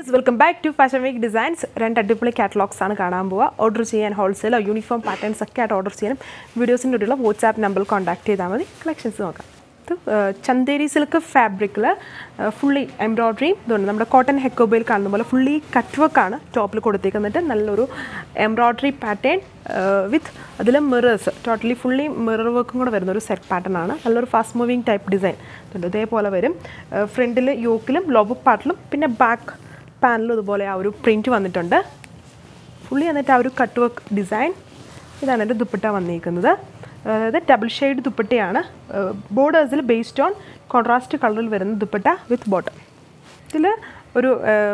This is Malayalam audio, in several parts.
welcome back to fashion week designs രണ്ട് അടിപൊളി കാറ്റലോഗ്സ് ആണ് കാണാൻ പോവുക ഓർഡർ ചെയ്യാൻ ഹോൾസെയിലോ യൂണിഫോം പാറ്റേൺസ് ഒക്കെ ആയിട്ട് ഓർഡർ ചെയ്യാനും വീഡിയോസിൻ്റെ കൂടെയുള്ള വാട്സാപ്പ് നമ്പറിൽ കോൺടാക്ട് ചെയ്താൽ മതി കളക്ഷൻസ് നോക്കാം ഇത് ഏഹ്, ചന്തേരി സിൽക്ക് ഫാബ്രിക്കിൽ ഫുള്ളി എംബ്രോയ്ഡറിയും ഇതുണ്ട് നമ്മുടെ കോട്ടൺ ഹെക്കോബയിൽ കാണുന്ന പോലെ ഫുള്ളി കട്ട് വർക്കാണ് ടോപ്പിൽ കൊടുത്തേക്കുന്നിട്ട് നല്ലൊരു എംബ്രോയ്ഡറി പാറ്റേൺ വിത്ത് അതിൽ മിറേഴ്സ് ടോട്ടലി ഫുള്ളി മിറർ വർക്കും കൂടെ വരുന്ന ഒരു സെറ്റ് പാറ്റേൺ ആണ് നല്ലൊരു ഫാസ്റ്റ് മൂവിങ് ടൈപ്പ് ഡിസൈൻ ഇതുണ്ട് ഇതേപോലെ വരും ഫ്രണ്ടിൽ യോക്കിലും ലോബ് പാർട്ടിലും പിന്നെ ബാക്ക് പാനലും ഇതുപോലെ ആ ഒരു പ്രിൻറ്റ് വന്നിട്ടുണ്ട് ഫുള്ളി എന്നിട്ട് ആ ഒരു കട്ട് വർക്ക് ഡിസൈൻ ഇതാണ് എൻ്റെ ദുപ്പട്ട വന്നിരിക്കുന്നത് അതായത് ഡബിൾ ഷെയ്ഡ് ദുപ്പട്ടയാണ് ബോർഡേഴ്സിൽ ബേസ്ഡ് ഓൺ കോൺട്രാസ്റ്റ് കളറിൽ വരുന്ന ദുപ്പട്ട വിത്ത് ബോട്ടം ഇതിൽ ഒരു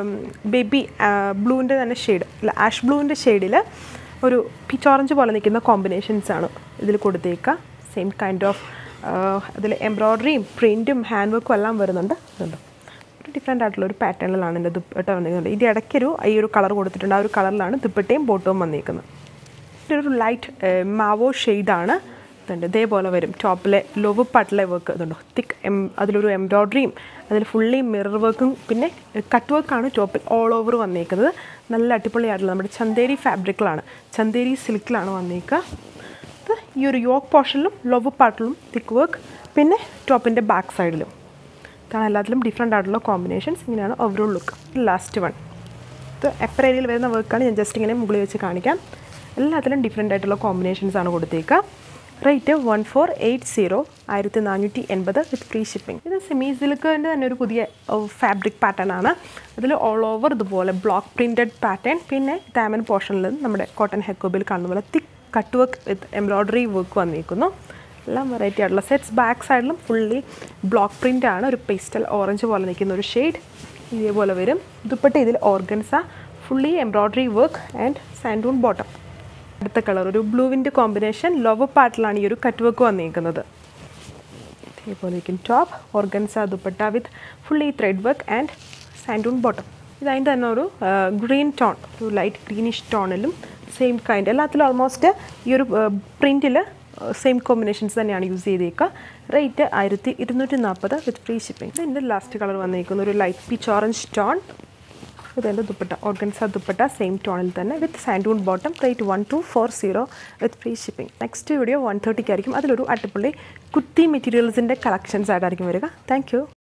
ബേബി ബ്ലൂവിൻ്റെ തന്നെ ഷെയ്ഡ് അല്ല ആഷ് ബ്ലൂവിൻ്റെ ഷെയ്ഡിൽ ഒരു പിച്ച് ഓറഞ്ച് പോലെ നിൽക്കുന്ന കോമ്പിനേഷൻസ് ആണ് ഇതിൽ കൊടുത്തേക്കുക സെയിം കൈൻഡ് ഓഫ് അതിൽ എംബ്രോയ്ഡറിയും പ്രിൻറ്റും ഹാൻഡ് വർക്കും എല്ലാം വരുന്നുണ്ട് ഇതുണ്ട് ഒരു ഡിഫറെൻ്റ് ആയിട്ടുള്ള ഒരു പാറ്റേണിലാണ് എൻ്റെ ദുപ്പട്ട വന്നിരിക്കുന്നത് ഇതിൻ്റെ ഇടയ്ക്കൊരു ഈ ഒരു കളർ കൊടുത്തിട്ടുണ്ട് ആ ഒരു കളറിലാണ് ദുപ്പട്ടയും ബോട്ടവും വന്നിരിക്കുന്നത് ഇതൊരു ലൈറ്റ് മാവോ ഷെയ്ഡാണ് ഇതുണ്ട് ഇതേപോലെ വരും ടോപ്പിലെ ലോവ് പാട്ടിലെ വർക്ക് ഇതുണ്ടോ തിക്ക് എം അതിലൊരു എംബ്രോയ്ഡറിയും അതിൽ ഫുള്ളി മിറർ വർക്കും പിന്നെ കട്ട് വർക്കാണ് ടോപ്പിൽ ഓൾ ഓവർ വന്നിരിക്കുന്നത് നല്ല അടിപൊളിയായിട്ടുള്ള നമ്മുടെ ചന്തേരി ഫാബ്രിക്കിലാണ് ചന്തേരി സിൽക്കിലാണ് വന്നിരിക്കുക ഇത് ഈ ഒരു യോക്ക് പോർഷനിലും ലോവ് പാർട്ടിലും തിക്ക് വർക്ക് പിന്നെ ടോപ്പിൻ്റെ ബാക്ക് സൈഡിലും ഇതാണ് എല്ലാത്തിലും ഡിഫറെൻ്റ് ആയിട്ടുള്ള കോമ്പിനേഷൻസ് ഇങ്ങനെയാണ് ഓവറോൾ ലുക്ക് ലാസ്റ്റ് വൺ ഇത് എപ്പർ ഏരിയയിൽ വരുന്ന വർക്കാണ് ഞാൻ ജസ്റ്റ് ഇങ്ങനെ മുകളിൽ വെച്ച് കാണിക്കാം എല്ലാത്തിലും ഡിഫറെൻ്റ് ആയിട്ടുള്ള കോമ്പിനേഷൻസ് ആണ് കൊടുത്തേക്കുക rate one four eight zero ആയിരത്തി നാനൂറ്റി എൺപത് വിത്ത് ഫ്രീ ഷിപ്പിംഗ് ഇത് സെമി സിൽക്കിൻ്റെ തന്നെ ഒരു പുതിയ ഫാബ്രിക് പാറ്റേൺ ആണ് അതിൽ ഓൾ ഓവർ ഇതുപോലെ ബ്ലോക്ക് പ്രിൻറ്റഡ് പാറ്റേൺ പിന്നെ താമൻ പോർഷനിൽ നമ്മുടെ കോട്ടൺ ഹെക്കോബിൽ കാണുന്ന പോലെ thick cut work with embroidery work വന്നിരിക്കുന്നു എല്ലാം വെറൈറ്റി ആയിട്ടുള്ള സെറ്റ്സ് ബാക്ക് സൈഡിലും ഫുള്ളി ബ്ലോക്ക് പ്രിൻ്റ് ആണ് ഒരു പേസ്റ്റൽ ഓറഞ്ച് പോലെ നിൽക്കുന്ന ഒരു ഷെയ്ഡ് ഇതേപോലെ വരും ദുപ്പട്ട ഇതിൽ organza fully embroidery work and santoon bottom അടുത്ത കളർ ഒരു ബ്ലൂവിൻ്റെ കോമ്പിനേഷൻ ലോവർ പാർട്ടിലാണ് ഈ ഒരു കട്ട് വർക്ക് വന്നിരിക്കുന്നത് ഇതേപോലെ ഇരിക്കും top organza dupatta with fully thread work and santoon bottom ഇതതിൻ്റെ തന്നെ ഒരു ഗ്രീൻ ടോൺ ഒരു ലൈറ്റ് ഗ്രീനിഷ് ടോണിലും സെയിം കൈൻഡ് എല്ലാത്തിലും ഓൾമോസ്റ്റ് ഈ ഒരു പ്രിൻറ്റിൽ സെയിം കോമ്പിനേഷൻസ് തന്നെയാണ് യൂസ് ചെയ്തേക്കുക റേറ്റ് ആയിരത്തി ഇരുന്നൂറ്റി നാൽപ്പത് വിത്ത് ഫ്രീ ഷിപ്പിംഗ് ഇതിൻ്റെ ലാസ്റ്റ് കളർ വന്നിരിക്കുന്ന ഒരു ലൈറ്റ് പീച്ച് ഓറഞ്ച് ടോൺ ഇതെൻ്റെ ദുപ്പട്ട ഓർഗൻസ ദുപ്പട്ട സെയിം ടോണിൽ തന്നെ with santoon bottom rate one two four zero with free shipping next video one തേർട്ടിക്ക് ആയിരിക്കും അതിലൊരു അടിപൊളി കുത്തി മെറ്റീരിയൽസിൻ്റെ കളക്ഷൻസ് ആയിട്ടായിരിക്കും വരിക താങ്ക്